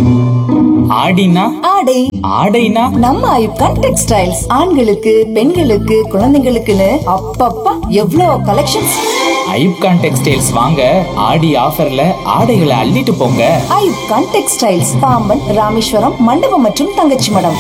ஆடினா ஆடை ஆடைனா நம்ம ஐப்கான் டெக்ஸ்டைல்ஸ் ஆண்களுக்கு பெண்களுக்கு குழந்தைங்களுக்குன்னு அப்பப்பா எவ்வளோ கலெக்ஷன்ஸ் ஐப்கான் டெக்ஸ்டைல்ஸ் வாங்க ஆடி ஆஃபர்ல ஆடைகளை அள்ளிட்டு போங்க ஐப்கான் டெக்ஸ்டைல்ஸ் பாம்பன் ராமேஸ்வரம் மண்டபம் மற்றும் தங்கச்சி மடம்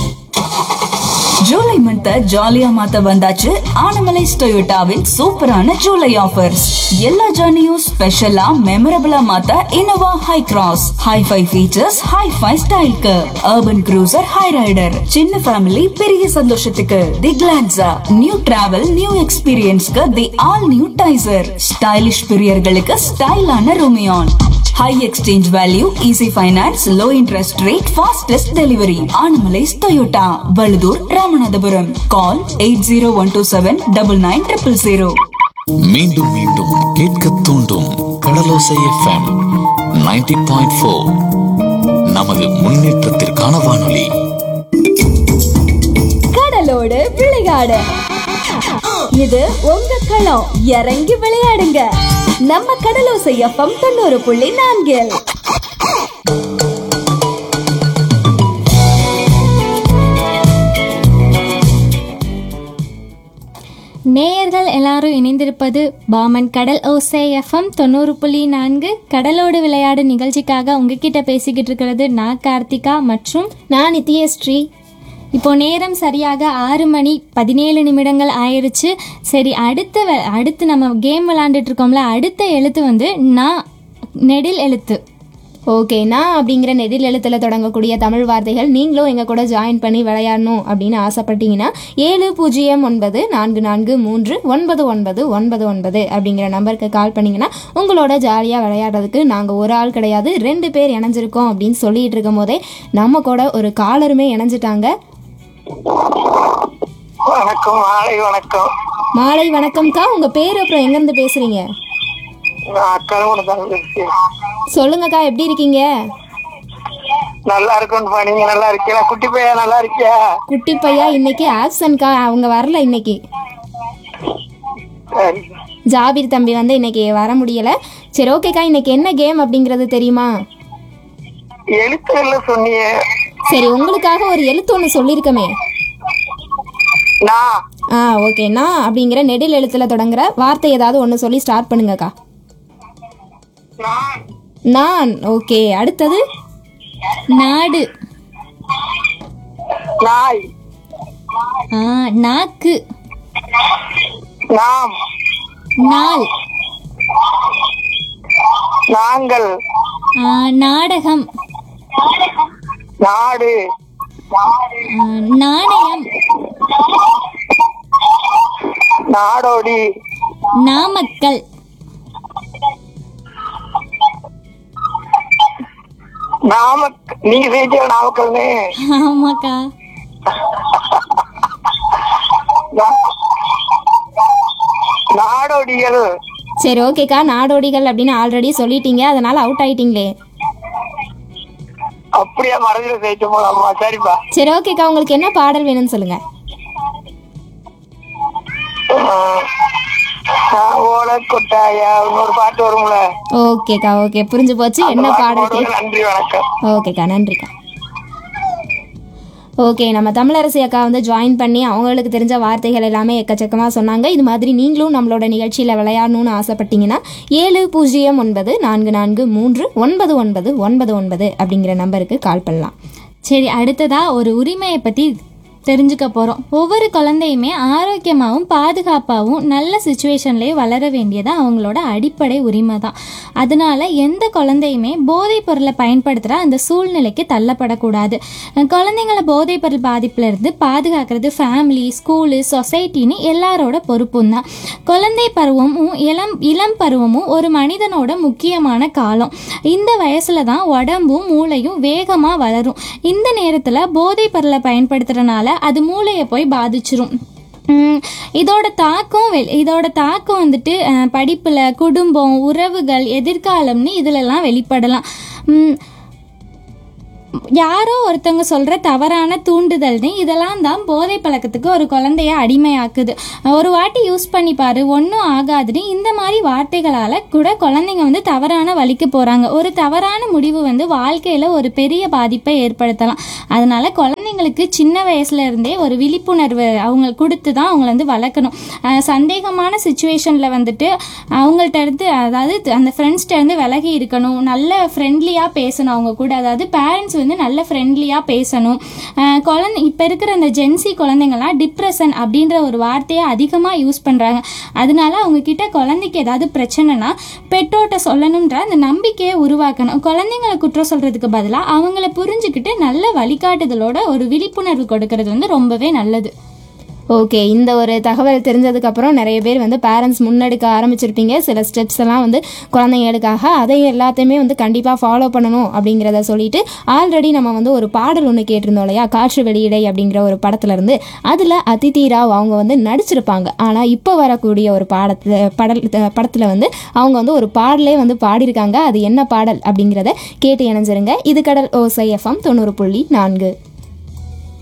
ஜூலை மந்த் ஜாலியா மாத்த வந்தாச்சு ஆனமலைஸ் டொயோட்டாவின் சூப்பரான ஜூலை ஆஃபர்ஸ் எல்லா ஜர்னியும் ஸ்பெஷலா மெமரபிளா மாத்த Innova Hycross hi fi features hi fi ஸ்டைல்க்கு அர்பன் க்ரூசர் ஹை ரைடர் சின்ன ஃபேமிலி பெரிய சந்தோஷத்துக்கு the Glanza new travel new எக்ஸ்பீரியன்ஸ்க்கு the all new Taisor stylish பிரியர்களுக்கு ஸ்டைலான Rumion high exchange value easy finance low interest rate fastest delivery Anamallais Toyota Valudur Ramanathapuram call eight zero one two seven double nine triple zero மீண்டும் மீண்டும் கேட்க தூண்டும் கடலோசை FM 90.4 point four நமது முன்னேற்றத்திற்கான வானொலி கடலோடு விளையாடு இது உங்க களம் இறங்கி விளையாடுங்க நம்ம கடலோசை எஃப்எம் தொண்ணூறு புள்ளி நான்கில் நேயர்கள் எல்லாரும் இணைந்திருப்பது பாமன் கடல் ஓசை எஃப்எம் தொண்ணூறு புள்ளி நான்கு கடலோடு விளையாடு நிகழ்ச்சிக்காக உங்ககிட்ட பேசிக்கிட்டு இருக்கிறது நான் கார்த்திகா மற்றும் நான் நித்யஸ்ரீ இப்போ நேரம் சரியாக ஆறு மணி பதினேழு நிமிடங்கள் ஆயிருச்சு சரி அடுத்த வெ- அடுத்து நம்ம கேம் விளாண்டுட்டு இருக்கோம்ல அடுத்த எழுத்து வந்து நான் நெடில் எழுத்து ஓகே நான் அப்படிங்கிற நெடில் எழுத்துல தொடங்கக்கூடிய தமிழ் வார்த்தைகள் நீங்களும் எங்கள் கூட ஜாயின் பண்ணி விளையாடணும் அப்படின்னு ஆசைப்பட்டீங்கன்னா ஏழு பூஜ்ஜியம் ஒன்பது நான்கு நான்கு மூன்று ஒன்பது ஒன்பது ஒன்பது ஒன்பது அப்படிங்கிற நம்பருக்கு கால் பண்ணீங்கன்னா உங்களோட ஜாலியாக விளையாடுறதுக்கு நாங்கள் ஒரு ஆள் கிடையாது ரெண்டு பேர் இணைஞ்சிருக்கோம் அப்படின்னு சொல்லிட்டு இருக்கும் போதே நம்ம கூட ஒரு காலருமே இணைஞ்சிட்டாங்க வணக்கம் மாலை வணக்கம் மாலை வணக்கம்க்கா உங்கள் பேர் அப்புறம் எங்கேருந்து பேசுகிறீங்க நான் கருவண தங்கச்சி சொல்லுங்கக்கா எப்படி இருக்கீங்க நல்லா இருக்கும்ப்பா நீங்க நல்லா இருக்கீங்களா குட்டி பையன் நல்லா இருக்கியா குட்டி பையா இன்னைக்கு ஆப்சன்ட்க்கா அவங்க வரல இன்னைக்கு சரி ஜாபீர் தம்பி வந்து இன்னைக்கு வர முடியல சரி ஓகேக்கா இன்னைக்கு என்ன கேம் அப்படிங்கிறது தெரியுமா எழுத்துகள்ல சொன்னியே சரி உங்களுக்காக ஒரு எழுத்து ஒன்று சொல்லியிருக்கமே நான் ஆ ஓகே நான் அப்படிங்கிற நெடில் எழுத்துல தொடங்குற வார்த்தை ஏதாவது ஒன்று சொல்லி ஸ்டார்ட் பண்ணுங்கக்கா நான் நான் ஓகே அடுத்தது நாடு நாய் ஆ, நாக்கு நாம் நாள் நாங்கள் ஆ, நாடகம் நாடு ஆ, நாணயம் நாடோடி நாமக்கல் நாமக் நீங்க செய்தியா நாமக்கல்னு ஆமாக்கா நா- நாடோடிகள் சரி ஓகேக்கா நாடோடிகள் அப்படின்னு ஆல்ரெடி சொல்லிட்டீங்க அதனால அவுட் ஆயிட்டீங்களே அப்படியே மறந்துட செய்ய போலாமா சரிப்பா சரி ஓகேக்கா உங்களுக்கு என்ன பாடல் வேணும்னு சொல்லுங்க ஓல கொட்டாயா இன்னொரு பாட்டு வரும்ல ஓகேக்கா ஓகே புரிஞ்சு போச்சு அந்த என்ன பாட்டு பாடல் போடுங்க. கே- நன்றி வணக்கம் ஓகேக்கா நன்றிக்கா ஓகே நம்ம தமிழரசி அக்கா வந்து ஜாயின் பண்ணி அவங்களுக்கு தெரிஞ்ச வார்த்தைகள் எல்லாமே எக்கச்சக்கமாக சொன்னாங்க இது மாதிரி நீங்களும் நம்மளோட நிகழ்ச்சியில் விளையாடணும்னு ஆசைப்பட்டீங்கன்னா ஏழு பூஜ்ஜியம் ஒன்பது நான்கு நான்கு மூன்று ஒன்பது ஒன்பது ஒன்பது ஒன்பது அப்படிங்கிற நம்பருக்கு கால் பண்ணலாம் சரி அடுத்ததா ஒரு உரிமையை பற்றி தெரிஞ்சுக்க போகிறோம் ஒவ்வொரு குழந்தையுமே ஆரோக்கியமாகவும் பாதுகாப்பாகவும் நல்ல சுச்சுவேஷன்லேயே வளர வேண்டியது அவங்களோட அடிப்படை உரிமை தான் அதனால எந்த குழந்தையுமே போதைப் பொருளை பயன்படுத்துகிற அந்த சூழ்நிலைக்கு தள்ளப்படக்கூடாது அஹ் குழந்தைங்களை போதைப் பொருள் பாதிப்புலேருந்து பாதுகாக்கிறது ஃபேமிலி ஸ்கூலு சொசைட்டின்னு எல்லாரோட பொறுப்பும் தான் குழந்தை பருவமும் இளம் இளம் பருவமும் ஒரு மனிதனோட முக்கியமான காலம் இந்த வயசுல தான் உடம்பும் மூளையும் வேகமாக வளரும் இந்த நேரத்தில் போதைப் பொருளை பயன்படுத்துறதுனால அது மூளையை போய் பாதிச்சிரும் உம், இதோட தாக்கம் வெ- இதோட தாக்கம் வந்துட்டு அஹ், படிப்புல குடும்பம் உறவுகள் எதிர்காலம்னு இதுலலாம் வெளிப்படலாம் உம், யாரோ ஒருத்தவங்க சொல்கிற தவறான தூண்டுதல்னு இதெல்லாம் தான் போதை பழக்கத்துக்கு ஒரு குழந்தைய அடிமையாக்குது ஒரு வாட்டி யூஸ் பண்ணி பாரு ஒன்றும் ஆகாதுன்னு இந்த மாதிரி வார்த்தைகளால் கூட குழந்தைங்க வந்து தவறான வழிக்கு போகிறாங்க ஒரு தவறான முடிவு வந்து வாழ்க்கையில் ஒரு பெரிய பாதிப்பை ஏற்படுத்தலாம் அதனால குழந்தைங்களுக்கு சின்ன வயசுல இருந்தே ஒரு விழிப்புணர்வு அவங்க கொடுத்து தான் அவங்கள வந்து வளர்க்கணும் அஹ் சந்தேகமான சுச்சுவேஷனில் வந்துட்டு அவங்கள்ட்ட இருந்து அதாவது அந்த ஃப்ரெண்ட்ஸ்கிட்ட இருந்து விலகி இருக்கணும் நல்ல ஃப்ரெண்ட்லியாக பேசணும் அவங்க கூட அதாவது பேரண்ட்ஸ் வந்து நல்ல ஃப்ரெண்ட்லியாக பேசணும் அஹ் குழந்தை இப்போ இருக்கிற அந்த ஜென்சி குழந்தைங்கலாம் டிப்ரெஷன் அப்படின்ற ஒரு வார்த்தையை அதிகமாக யூஸ் பண்ணுறாங்க அதனால அவங்க கிட்ட குழந்தைக்கு ஏதாவது பிரச்சனைனா பெற்றோர்கிட்ட சொல்லணுன்ற அந்த நம்பிக்கையை உருவாக்கணும் குழந்தைங்களை குற்றம் சொல்கிறதுக்கு பதிலாக அவங்கள புரிஞ்சுக்கிட்டு நல்ல வழிகாட்டுதலோட ஒரு விழிப்புணர்வு கொடுக்கறது வந்து ரொம்பவே நல்லது ஓகே இந்த ஒரு தகவல் தெரிஞ்சதுக்கப்புறம் நிறைய பேர் வந்து பேரண்ட்ஸ் முன்னெடுக்க ஆரம்பிச்சிருப்பீங்க சில ஸ்டெப்ஸ் எல்லாம் வந்து குழந்தைங்களுக்காக அதை எல்லாத்தையுமே வந்து கண்டிப்பாக ஃபாலோ பண்ணணும் அப்படிங்கிறத சொல்லிட்டு ஆல்ரெடி நம்ம வந்து ஒரு பாடல் ஒன்று கேட்டிருந்தோம் இல்லையா காற்று வெளியிடை அப்படிங்கிற ஒரு படத்துல இருந்து அதில் அதித்தி ராவ் அவங்க வந்து நடிச்சிருப்பாங்க ஆனால் இப்போ வரக்கூடிய ஒரு பாடத்தில் படல் படத்தில் வந்து அவங்க வந்து ஒரு பாடலே வந்து பாடியிருக்காங்க அது என்ன பாடல் அப்படிங்கிறத கேட்டு இணைஞ்சிருங்க இது கடல் ஓசை எஃப்எம் தொண்ணூறு புள்ளி நான்கு